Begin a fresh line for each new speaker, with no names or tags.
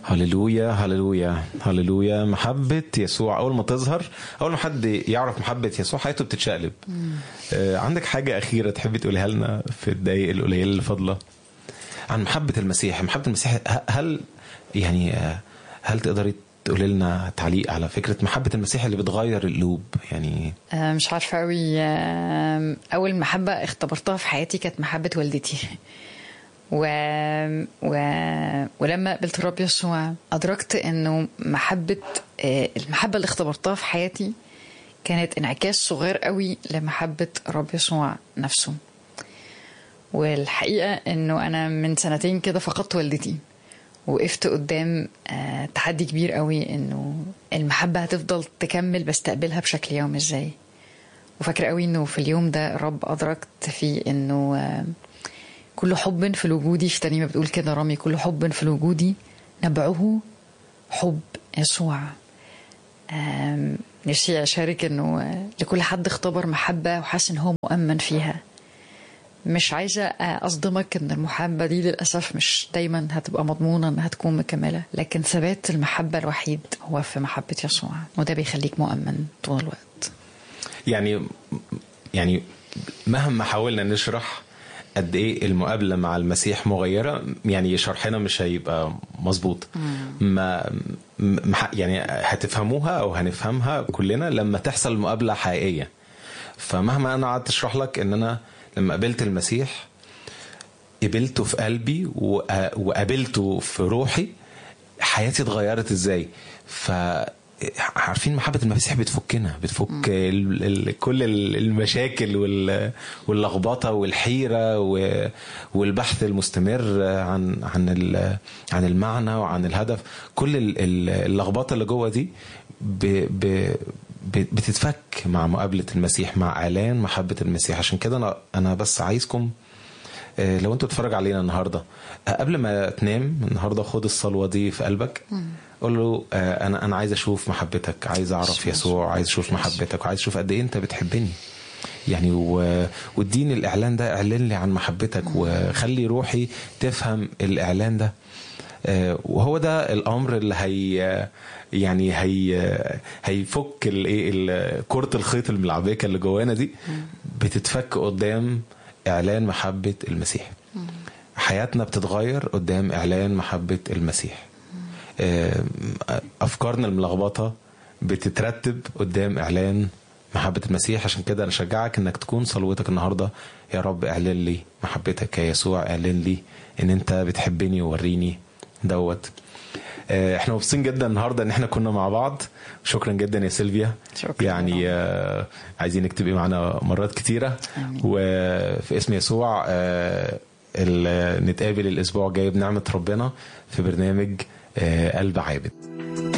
هللويا هللويا هللويا محبة يسوع أول ما تظهر أول ما حد يعرف محبة يسوع حياته بتتشقلب آه عندك حاجة أخيرة تحبي تقوليها لنا في الدقايق القليلة اللي فاضلة عن محبة المسيح محبة المسيح ه- هل يعني آه، هل تقدري تقولي لنا تعليق على فكرة محبة المسيح اللي بتغير القلوب يعني
آه، مش عارفة أوي آه، أول محبة اختبرتها في حياتي كانت محبة والدتي و... و... ولما قابلت الرب يسوع أدركت إنه محبة آه، المحبة اللي اختبرتها في حياتي كانت انعكاس صغير قوي لمحبة الرب يسوع نفسه والحقيقة إنه أنا من سنتين كده فقدت والدتي وقفت قدام آه، تحدي كبير قوي إنه المحبة هتفضل تكمل بستقبلها بشكل يومي إزاي وفاكرة قوي إنه في اليوم ده الرب أدركت فيه إنه آه، كل حب في الوجود في ترنيمة بتقول كده رامي كل حب في الوجود نبعه حب يسوع آم، نفسي أشارك إنه آه، لكل حد اختبر محبة وحاسس إن هو مؤمن فيها مش عايزة أصدمك إن المحبة دي للأسف مش دايما هتبقى مضمونة إنها تكون مكملة لكن ثبات المحبة الوحيد هو في محبة يسوع وده بيخليك مؤمن طول الوقت
يعني يعني مهما حاولنا نشرح قد ايه المقابله مع المسيح مغيره يعني شرحنا مش هيبقى مظبوط ما م- يعني هتفهموها او هنفهمها كلنا لما تحصل مقابله حقيقيه فمهما انا قعدت اشرح لك ان انا لما قابلت المسيح قبلته في قلبي وق- وقابلته في روحي حياتي اتغيرت ازاي ف عارفين محبة المسيح بتفكنا بتفك ال ال كل ال- المشاكل وال- واللخبطة والحيرة و- والبحث المستمر عن عن ال- عن المعنى وعن الهدف كل ال- ال- اللخبطة اللي جوه دي ب ب ب- بتتفك مع مقابلة المسيح مع إعلان محبة المسيح عشان كده أنا أنا بس عايزكم آه، لو انت بتتفرج علينا النهارده آه، قبل ما تنام النهارده خد الصلوه دي في قلبك قول له آه، انا انا عايز اشوف محبتك عايز اعرف يسوع عايز اشوف محبتك وعايز اشوف قد ايه انت بتحبني يعني و... واديني الاعلان ده اعلن لي عن محبتك وخلي روحي تفهم الاعلان ده آه، وهو ده الامر اللي هي يعني هي هيفك الايه ال- كره الخيط الملعبكه اللي جوانا دي بتتفك قدام اعلان محبه المسيح حياتنا بتتغير قدام اعلان محبه المسيح آه، افكارنا الملخبطه بتترتب قدام اعلان محبة المسيح عشان كده انا اشجعك انك تكون صلوتك النهارده يا رب اعلن لي محبتك يا يسوع اعلن لي ان انت بتحبني ووريني دوت آه، احنا مبسوطين جدا النهارده ان احنا كنا مع بعض شكرا جدا يا سيلفيا
شكراً
يعني آه، عايزينك تبقي معانا مرات كتيره
آمين.
وفي اسم يسوع آه، ال- نتقابل الاسبوع الجاي بنعمه ربنا في برنامج آه، قلب عابد